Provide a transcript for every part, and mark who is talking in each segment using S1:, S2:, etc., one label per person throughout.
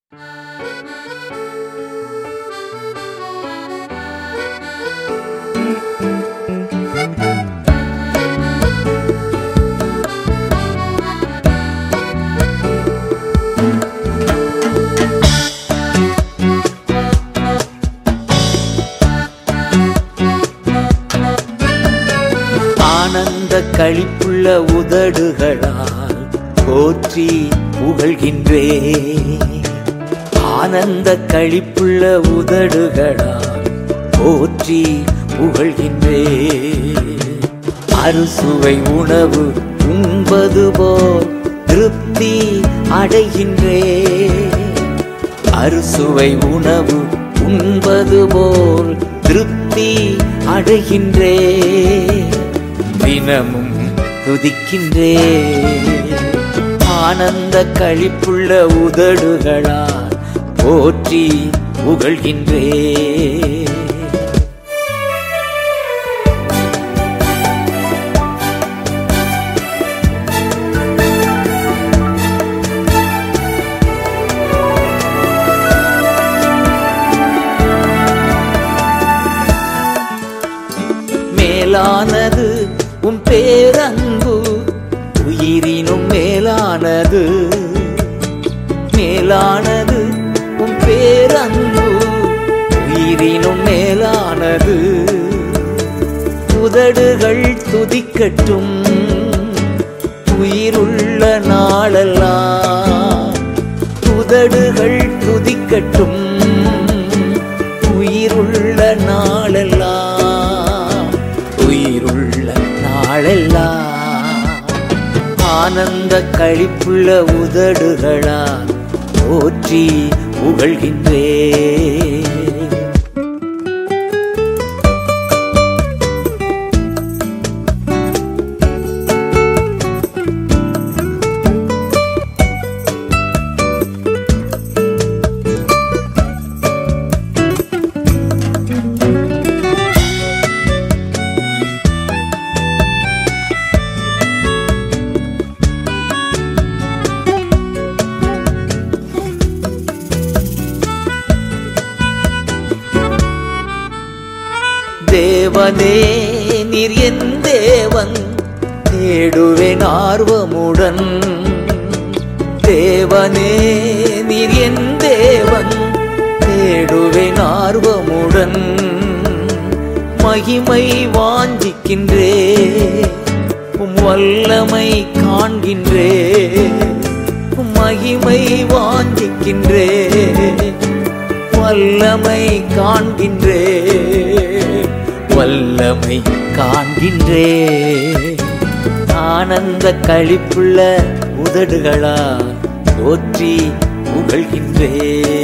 S1: ஆனந்த களிப்புள்ள உதடுகளால் போற்றி புகழ்கின்றே ஆனந்த களிப்புள்ள உதடுகளால் போற்றி புகழ்கின்றே அறுசுவை உணவு உண்பது போல் திருப்தி அடைகின்றே அறுசுவை உணவு உண்பது போல் திருப்தி அடைகின்றே தினமும் துதிக்கின்றே ஆனந்த களிப்புள்ள உதடுகளால் போற்றி புகழ்கின்றே மேலானது உம் பேரன்பு உயிரினும் மேலானது மேலானது உம் பேரன்பு உயிரினும் மேலானது உதடுகள் துதிக்கட்டும் உயிருள்ள நாளெல்லாம் உதடுகள் துதிக்கட்டும் உயிருள்ள நாளெல்லாம் உயிருள்ள நாளெல்லாம் ஆனந்த களிப்புள்ள உதடுகளால் போற்றி புகழ்கின்றே தேவனே நீர் என் தேவன் தேடுவேன் ஆர்வமுடன் தேவனே நீர் என் தேவன் தேடுவேன் ஆர்வமுடன் மகிமை வாஞ்சிக்கின்றே உம் வல்லமை காண்கின்றே உம் மகிமை வாஞ்சிக்கின்றே வல்லமை காண்கின்றே வல்லமை காண்கின்றே ஆனந்த களிப்புள்ள உதடுகளா போற்றி புகழ்கின்றே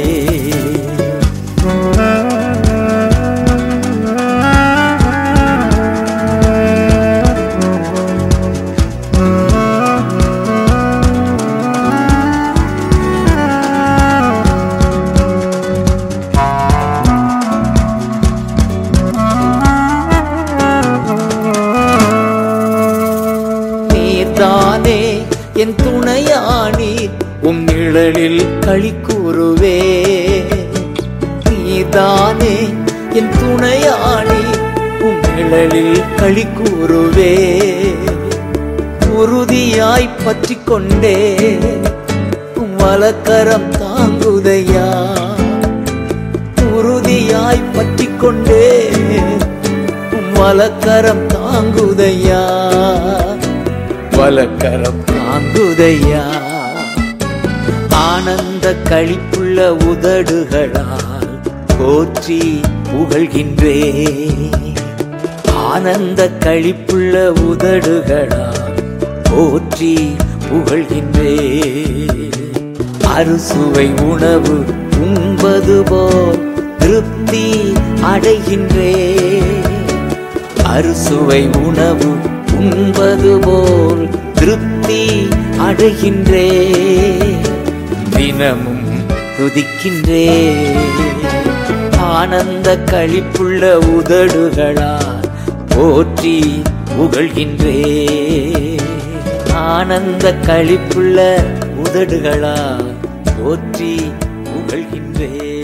S1: நீர்தானே என் துணையானி உம் நிழலில் களி கூறுவே நீதானே என் துணையானி உம் நிழலில் களி கூறுவே உறுதியாய் பற்றி கொண்டே உம் வலக்கரம் தாங்குதையா உறுதியாய் பற்றி கொண்டே உம் வலக்கரம் தாங்குதையா வலக்கரம் தாங்குதையா ஆனந்த களிப்புள்ள உதடுகளால் போற்றி புகழ்கின்றே ஆனந்த களிப்புள்ள உதடுகளால் போற்றி புகழ்கின்றே அறுசுவை உணவு உண்பது போல் திருப்தி அடைகின்றே அறுசுவை உணவு உண்பது போல் திருப்தி அடைகின்றே தினமும் துதிக்கின்றே ஆனந்த களிப்புள்ள உதடுகளால் போற்றி புகழ்கின்றே ஆனந்த களிப்புள்ள உதடுகளால் போற்றி புகழ்கின்றே